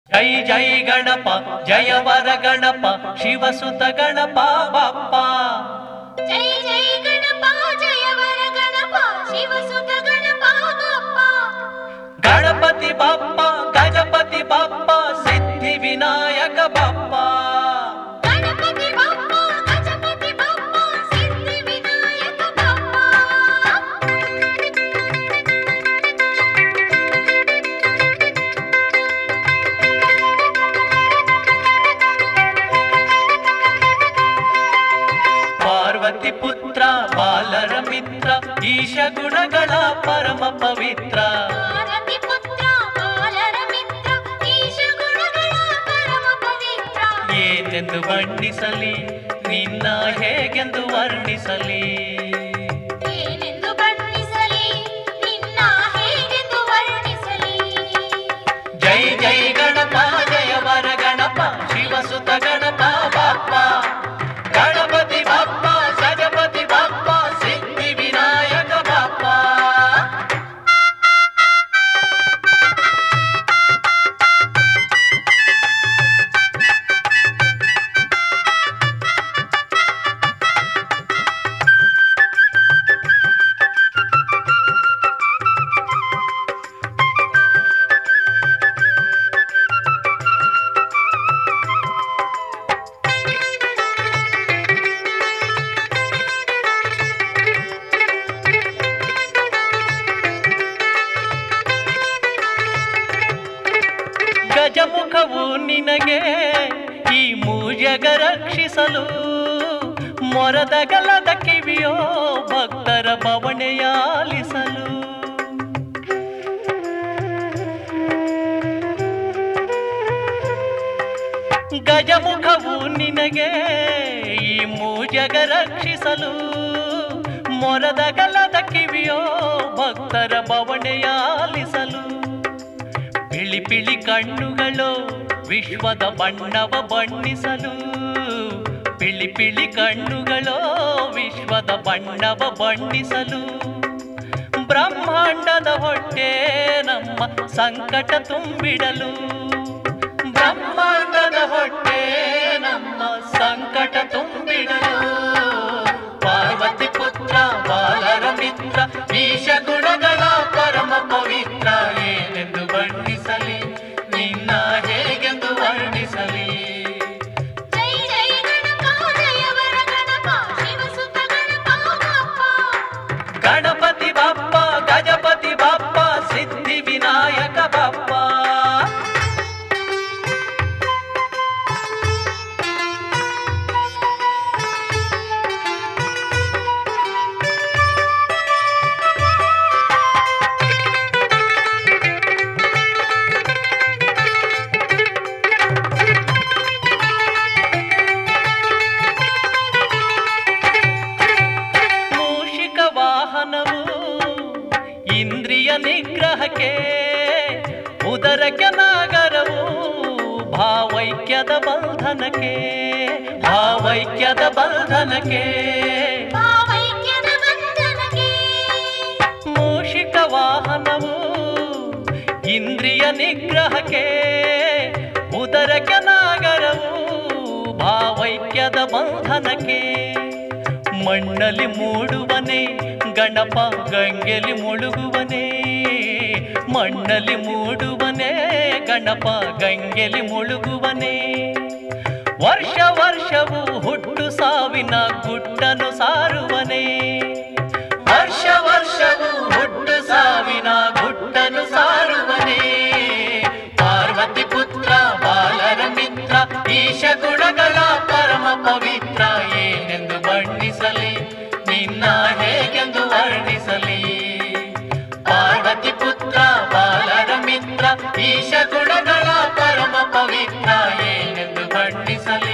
ಜೈ ಜೈ ಗಣಪ ಜಯ ವರ ಗಣಪ ಶಿವಸುತ ಗಣಪ ಬಾಪ್ಪ ಜೈ ಜೈ ಗಣಪ ಜಯ ವರ ಗಣಪ ಶಿವಸುತ ಗಣಪ ಬಪ್ಪ ಗಣಪತಿ ಬಾಪ್ಪ ಗಜಪತಿ ಬಾಪ್ಪ ಸಿದ್ಧಿ ವಿನಾಯಕ ಬಾಪ್ಪ ಗಣಪತಿ ಬಪ್ಪ ಗಜಪತಿ ಬಪ್ಪ ಸಿದ್ಧಿ ವಿನಾಯಕ ಬಪ್ಪ ಪಾರ್ವತಿ ಪುತ್ರ ಬಾಲರ ಮಿತ್ರ ಈಶ ಗುಣಗಳ ಪರಮ ಪವಿತ್ರ ಭಾರತಿ ಪುತ್ರ ಬಾಲರ ಮಿತ್ರ ಈಶ ಗುಣಗಳ ಪರಮ ಪವಿತ್ರ ಏನೆಂದು ಬಣ್ಣಿಸಲಿ ನಿನ್ನ ಹೇಗೆಂದು ವರ್ಣಿಸಲಿ ಏನೆಂದು ಬಣ್ಣಿಸಲಿ ನಿನ್ನ ಹೇಗೆಂದು ವರ್ಣಿಸಲಿ ಜೈ ಜೈ ಗಣಪ ಜಯ ವರ ಗಣಪ ಶಿವಸುತ ಗಣಪ ಬಾಪ್ಪ ಗಣಪತಿ ಬಾಪ್ಪ ಗಜಪತಿ ಬಾಪ್ಪ ಸಿದ್ಧಿ ವಿನಾಯಕ ಬಾಪ್ಪ ಗಜಮುಖವು ನಿನಗೆ ಈ ಮೂಜಗ ರಕ್ಷಿಸಲು ಮೊರದಗಲದ ಕಿವಿಯೋ ಭಕ್ತರ ಬವಣೆಯಾಲಿಸಲು ಗಜಮುಖವು ನಿನಗೆ ಈ ಮೂಜಗ ರಕ್ಷಿಸಲು ಮೊರದಗಲದ ಕಿವಿಯೋ ಭಕ್ತರ ಬವಣೆಯಾಲಿಸಲು ಪಿಳಿ ಪಿಳಿ ಕಣ್ಣುಗಳು ವಿಶ್ವದ ಬಣ್ಣವ ಬಣ್ಣಿಸಲು ಪಿಳಿ ಪಿಳಿ ಕಣ್ಣುಗಳು ವಿಶ್ವದ ಬಣ್ಣವ ಬಣ್ಣಿಸಲು ಬ್ರಹ್ಮಾಂಡದ ಹೊಟ್ಟೆ ನಮ್ಮ ಸಂಕಟ ತುಂಬಿಡಲು ಬ್ರಹ್ಮಾಂಡದ ಹೊಟ್ಟೆ ನಮ್ಮ ಸಂಕಟ ತುಂಬಿಡಲು ಪಾರ್ವತಿ ಪುತ್ರ ಬಾಲರ ಮಿತ್ರ ಈಶ ಗುಣಗಳ ಪರಮ ಪವಿತ್ರ ಏನೆಂದು ಬಣ್ಣಿಸಲಿ ನಿನ್ನ ಹೇಗೆಂದು ವರ್ಣಿಸಲಿ ಜೈ ಜೈ ಗಣಪ ಜಯ ವರ ಗಣಪ ಶಿವಸುತ ಗಣಪ ಬಪ್ಪ ಗಣಪತಿ ಬಾಪ್ಪ ಗಜಪತಿ ಬಾಪ್ಪ ಸಿದ್ಧಿ ವಿನಾಯಕ ಬಾಪ್ಪ ಮೂಷಿಕ ವಾಹನವು ಇಂದ್ರಿಯ ನಿಗ್ರಹಕ್ಕೆ ಉದರಕ್ಕೆ ನಾಗರವು ಭಾವೈಕ್ಯದ ಬಂಧನಕ್ಕೆ ಭಾವೈಕ್ಯದ ಬಂಧನಕ್ಕೆ ಭಾವೈಕ್ಯದ ಬಂಧನಕ್ಕೆ ಮೂಷಿಕ ವಾಹನವು ಇಂದ್ರಿಯ ನಿಗ್ರಹಕ್ಕೆ ಉದರಕ್ಕೆ ನಾಗರವು ಭಾವೈಕ್ಯದ ಬಂಧನಕ್ಕೆ ಮಣ್ಣಲ್ಲಿ ಮೂಡುವನೆ ಗಣಪ ಗಂಗೆಲಿ ಮುಳುಗುವನೆ ಮಣ್ಣಲ್ಲಿ ಮೂಡುವನೆ ಗಣಪ ಗಂಗೆಲಿ ಮುಳುಗುವನೆ ವರ್ಷ ವರ್ಷವೂ ಹುಟ್ಟು ಸಾವಿನ ಗುಟ್ಟನು ಸಾರುವನೆ ವರ್ಷ ವರ್ಷವೂ ಹುಟ್ಟು ಸಾವಿನ ಗುಟ್ಟನು ಸಾರುವನೆ ಪಾರ್ವತಿ ಪುತ್ರ ಬಾಲರ ಮಿತ್ರ ಈಶ ಗುಣಗಳ ಪರಮ ಪವಿತ್ರ ಏನೆಂದು ಬಣ್ಣಿಸಲಿ ನಿನ್ನ ಹೇಗೆಂದು ವರ್ಣಿಸಲಿ ಪಾರ್ವತಿ ಪುತ್ರ ಬಾಲರ ಮಿತ್ರ ಈಶ ಗುಣಗಳ ಪರಮ ಪವಿತ್ರ ಏನೆಂದು ಬಣ್ಣಿಸಲಿ